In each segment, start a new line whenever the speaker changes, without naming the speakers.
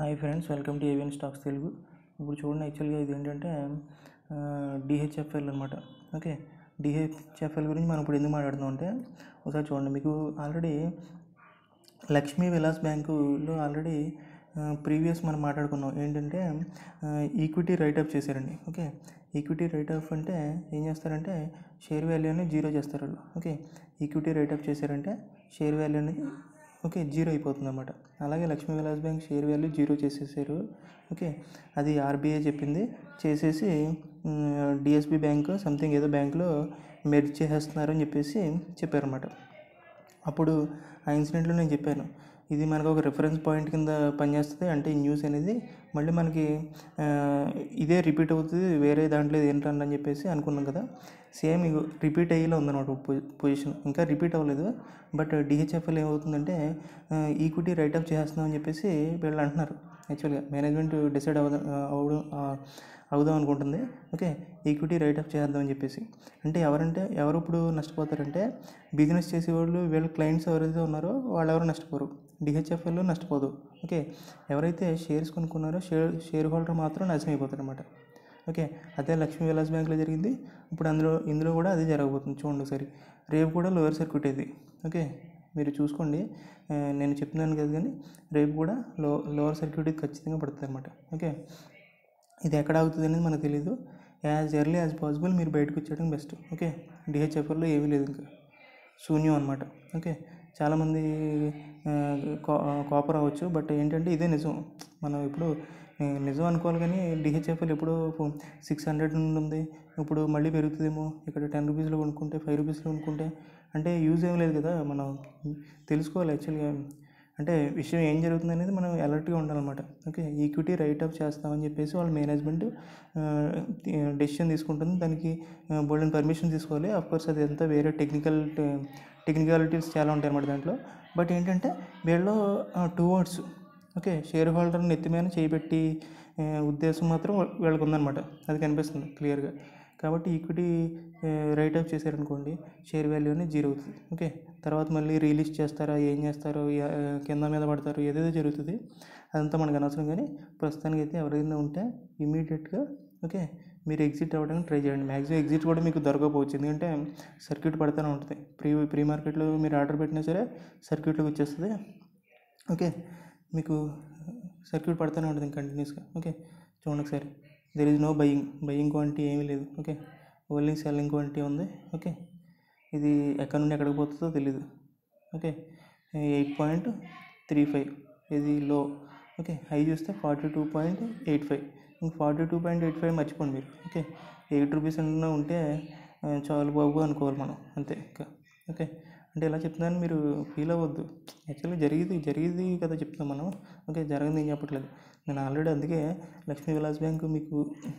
hi friends welcome to avian stocks Telugu ఇప్పుడు చూడండి యాక్చువల్గా ఇది ఏంటంటే డిహెచ్ఎఫ్ఎల్ అనమాట ఓకే డిహెచ్ఎఫ్ఎల్ గురించి మనం ఇప్పుడు ఎందుకు మాట్లాడుతున్నాం అంటే ఒకసారి చూడండి మీకు ఆల్రెడీ లక్ష్మీ విలాస్ బ్యాంకులో ఆల్రెడీ ప్రీవియస్ మనం మాట్లాడుకున్నాం ఏంటంటే ఈక్విటీ రైటప్ చేశారండి ఓకే ఈక్విటీ రైటప్ అంటే ఏం చేస్తారంటే షేర్ వాల్యూని జీరో చేస్తారు వాళ్ళు ఓకే ఈక్విటీ రైటప్ చేశారంటే షేర్ వాల్యూ అనేది ఓకే జీరో అయిపోతుంది అనమాట అలాగే Lakshmi Vilas bank share value zero చేసేసారు ఓకే అది ఆర్బీఐ చెప్పింది చేసేసి డిఎస్బి బ్యాంక్ సంథింగ్ ఏదో బ్యాంకులో మెర్జ్ చేసేస్తున్నారు అని చెప్పేసి చెప్పారన్నమాట అప్పుడు ఆ ఇన్సిడెంట్లో నేను చెప్పాను ఇది మనకు ఒక రిఫరెన్స్ పాయింట్ కింద పనిచేస్తుంది అంటే ఈ న్యూస్ అనేది మళ్ళీ మనకి ఆ, ఇదే రిపీట్ అవుతుంది వేరే దాంట్లో ఏంటంటే అని చెప్పేసి అనుకున్నాం కదా సేమ్ రిపీట్ అయ్యేలా ఉందన్నమాట పొ- పొజిషన్ ఇంకా రిపీట్ అవ్వలేదు బట్ డిహెచ్ఎఫ్ఎల్ ఏమవుతుందంటే ఈక్విటీ రైట్ ఆఫ్ చేస్తున్నాం అని చెప్పేసి వీళ్ళు అంటున్నారు యాక్చువల్గా మేనేజ్మెంట్ డిసైడ్ అవ్వదా అవడం ఆ, అవుదాం అనుకుంటుంది ఓకే ఈక్విటీ రైట్ ఆఫ్ చేద్దాం అని చెప్పేసి అంటే ఎవరంటే ఎవరు ఇప్పుడు నష్టపోతారంటే బిజినెస్ చేసేవాళ్ళు వీళ్ళ క్లయింట్స్ ఎవరైతే ఉన్నారో వాళ్ళు ఎవరు నష్టపోరు డిహెచ్ఎఫ్ఎల్ నష్టపోదు ఓకే ఎవరైతే షేర్స్ కొనుక్కున్నారో షేర్ షేర్ హోల్డర్ మాత్రం నాశనం అయిపోతారు అనమాట ఓకే అదే లక్ష్మీ విలాస్ బ్యాంక్లో జరిగింది ఇప్పుడు అందులో ఇందులో కూడా అదే జరగబోతుంది చూడండి ఒకసారి రేపు కూడా లోయర్ సర్క్యూట్ ఇది ఓకే మీరు చూసుకోండి ఆ, నేను చెప్తున్నాను కదా కానీ రేపు కూడా లో లోవర్ సర్క్యూట్ ఇది ఖచ్చితంగా పడుతుంది అనమాట ఓకే ఇది ఎక్కడ అవుతుంది అనేది మనకు తెలియదు యాజ్ ఎర్లీ యాజ్ పాసిబుల్ మీరు బయటకు వచ్చేయడం బెస్ట్ ఓకే డిహెచ్ఎఫ్ఎల్లో ఏమీ లేదు ఇంకా శూన్యం అనమాట ఓకే చాలామంది ఆ, కా- కాపర్ అవ్వచ్చు బట్ ఏంటంటే ఇదే నిజం మనం ఇప్పుడు ఆ, నిజం అనుకోవాలి కానీ డిహెచ్ఎఫ్ఎల్ ఎప్పుడో సిక్స్ హండ్రెడ్ నుండి ఉంది ఇప్పుడు మళ్ళీ పెరుగుతుందేమో ఇక్కడ టెన్ రూపీస్లో కొనుక్కుంటే ఫైవ్ రూపీస్లో కొనుక్కుంటే అంటే యూజ్ ఏం లేదు కదా మనం తెలుసుకోవాలి యాక్చువల్గా అంటే విషయం ఏం జరుగుతుంది అనేది మనం అలర్ట్గా ఉండాలన్నమాట ఓకే ఈక్విటీ రైట్ అప్ చేస్తామని చెప్పేసి వాళ్ళ మేనేజ్మెంట్ డెసిషన్ తీసుకుంటుంది దానికి బోల్డెన్ పర్మిషన్ తీసుకోవాలి అఫ్ కోర్స్ అది అంతా వేరే టెక్నికల్ టెక్నికాలిటీస్ చాలా ఉంటాయి అన్నమాట దాంట్లో బట్ ఏంటంటే వీళ్ళు టూ వర్డ్స్ ఓకే షేర్ హోల్డర్ని ఎత్తి మీద చేయబెట్టి ఆ, ఉద్దేశం మాత్రం వీళ్ళకి ఉందన్నమాట అది కనిపిస్తుంది క్లియర్గా కాబట్టి ఈక్విటీ రైట్ ఆఫ్ చేశారనుకోండి షేర్ వాల్యూ అనేది జీరో అవుతుంది ఓకే తర్వాత మళ్ళీ రిలీజ్ చేస్తారా ఏం చేస్తారో యా- కింద మీద పడతారు ఏదేదో జరుగుతుంది అదంతా మనకు అనవసరం కానీ ప్రస్తుతానికి అయితే ఎవరైనా ఉంటే ఇమీడియట్గా ఓకే మీరు ఎగ్జిట్ అవ్వడానికి ట్రై చేయండి మ్యాక్సిమం ఎగ్జిట్ కూడా మీకు దొరకకపోవచ్చు ఎందుకంటే సర్క్యూట్ పడుతూనే ఉంటుంది ప్రీ ప్రీ మార్కెట్లో మీరు ఆర్డర్ పెట్టినా సరే సర్క్యూట్లోకి వచ్చేస్తుంది ఓకే మీకు సర్క్యూట్ పడుతూనే ఉంటుంది కంటిన్యూస్గా ఓకే చూడండి ఒకసారి there is no buying buying quantity ఏమీ లేదు ఓకే ఓన్లీ సెల్లింగ్ క్వాంటిటీ ఉంది ఓకే ఇది ఎక్కడి నుండి ఎక్కడికి పోతుందో తెలీదు okay eight point three five ఇది లో ఓకే హై చూస్తే forty two point eight five ఇంక forty two point eight five మర్చిపోండి మీరు ఓకే ఎయిట్ రూపీస్ అన్నా ఉంటే ఆ, చాలు బాబు అనుకోవాలి మనం అంతే ఇంకా ఓకే అంటే ఇలా చెప్తున్నాను మీరు ఫీల్ అవ్వద్దు యాక్చువల్గా జరిగింది జరిగింది కదా చెప్తున్నాం మనం ఓకే జరగదు ఏం చెప్పట్లేదు నేను ఆల్రెడీ అందుకే లక్ష్మీ విలాస్ బ్యాంకు మీకు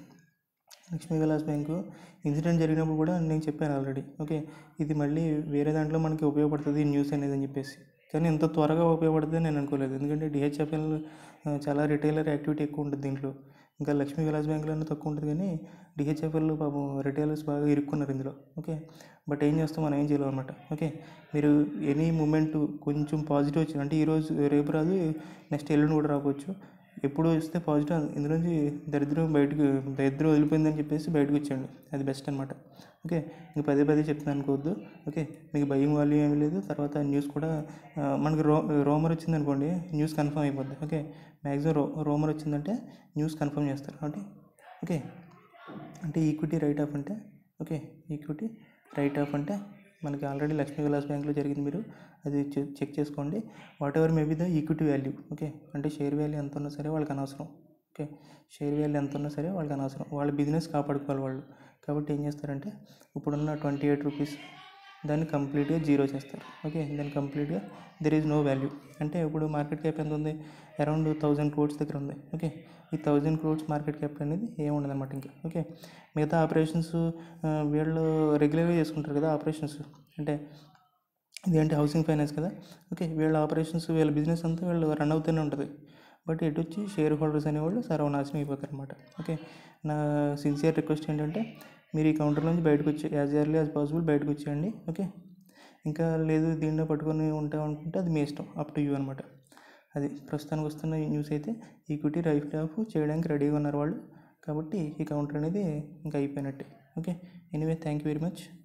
లక్ష్మీ విలాస్ బ్యాంకు ఇన్సిడెంట్ జరిగినప్పుడు కూడా నేను చెప్పాను ఆల్రెడీ ఓకే ఇది మళ్ళీ వేరే దాంట్లో మనకి ఉపయోగపడుతుంది ఈ న్యూస్ అనేది అని చెప్పేసి కానీ ఇంత త్వరగా ఉపయోగపడుతుంది నేను అనుకోలేదు ఎందుకంటే డిహెచ్ఎఫ్ఎల్ చాలా రిటైలర్ యాక్టివిటీ ఎక్కువ ఉంటుంది దీంట్లో ఇంకా లక్ష్మీ విలాస్ బ్యాంకులోనే తక్కువ ఉంటుంది కానీ డిహెచ్ఎఫ్ఎల్ పాపం రిటైలర్స్ బాగా ఇరుక్కున్నారు ఇందులో ఓకే బట్ ఏం చేస్తాం మనం ఏం చేయలేం అనమాట ఓకే మీరు ఎనీ మూమెంట్ కొంచెం పాజిటివ్ వచ్చింది అంటే ఈరోజు రేపు రాదు నెక్స్ట్ ఎల్లుండి కూడా రావచ్చు ఎప్పుడు వస్తే పాజిటివ్ ఇందులోంచి దరిద్రం బయటకు దరిద్రం వదిలిపోయిందని చెప్పేసి బయటకు వచ్చేయండి అది బెస్ట్ అనమాట ఓకే ఇంక పదే పదే చెప్తున్నాను అనుకోవద్దు ఓకే మీకు భయం వాల్యూ ఏమీ లేదు తర్వాత న్యూస్ కూడా ఆ, మనకి రో రోమర్ వచ్చింది అనుకోండి న్యూస్ కన్ఫర్మ్ అయిపోద్ది ఓకే మ్యాక్సిమం రో రోమర్ వచ్చిందంటే న్యూస్ కన్ఫర్మ్ చేస్తారు కాబట్టి ఓకే అంటే ఈక్విటీ రైట్ ఆఫ్ అంటే ఓకే ఈక్విటీ రైట్ ఆఫ్ అంటే మనకి ఆల్రెడీ లక్ష్మీ విలాస్ బ్యాంక్లో జరిగింది మీరు అది చె- చెక్ చేసుకోండి whatever may be the equity value okay అంటే షేర్ వాల్యూ ఎంత ఉన్నా సరే వాళ్ళకి అనవసరం ఓకే షేర్ వాల్యూ ఎంత ఉన్నా సరే వాళ్ళకి అనవసరం వాళ్ళ బిజినెస్ కాపాడుకోవాలి వాళ్ళు కాబట్టి ఏం చేస్తారంటే ఇప్పుడున్న ట్వంటీ ఎయిట్ రూపీస్ దాన్ని కంప్లీట్గా జీరో చేస్తారు ఓకే దాన్ని కంప్లీట్గా దెర్ ఈజ్ నో వాల్యూ అంటే ఇప్పుడు మార్కెట్ క్యాప్ ఎంత ఉంది అరౌండ్ థౌజండ్ క్రోడ్స్ దగ్గర ఉంది ఓకే ఈ థౌజండ్ క్రోడ్స్ మార్కెట్ క్యాప్ అనేది ఏముండదు అనమాట ఇంకా ఓకే మిగతా ఆపరేషన్స్ వీళ్ళు రెగ్యులర్గా చేసుకుంటారు కదా ఆపరేషన్స్ అంటే ఇదేంటి హౌసింగ్ ఫైనాన్స్ కదా ఓకే వీళ్ళ ఆపరేషన్స్ వీళ్ళ బిజినెస్ అంతా వీళ్ళు రన్ అవుతూనే ఉంటుంది బట్ ఎటు వచ్చి షేర్ హోల్డర్స్ అనేవాళ్ళు సర్వనాశనం అయిపోతారు అనమాట ఓకే నా సిన్సియర్ రిక్వెస్ట్ ఏంటంటే మీరు ఈ కౌంటర్ నుంచి బయటకు వచ్చి యాజ్ ఎర్లీ యాజ్ పాసిబుల్ బయటకు వచ్చేయండి ఓకే ఇంకా లేదు దీంట్లో పట్టుకొని ఉంటాం అనుకుంటే అది మీ ఇష్టం అప్ టు యూ అనమాట అది ప్రస్తుతానికి వస్తున్న ఈ న్యూస్ అయితే ఈక్విటీ రైట్ ఆఫ్ చేయడానికి రెడీగా ఉన్నారు వాళ్ళు కాబట్టి ఈ కౌంటర్ అనేది ఇంకా అయిపోయినట్టే okay anyway thank you very much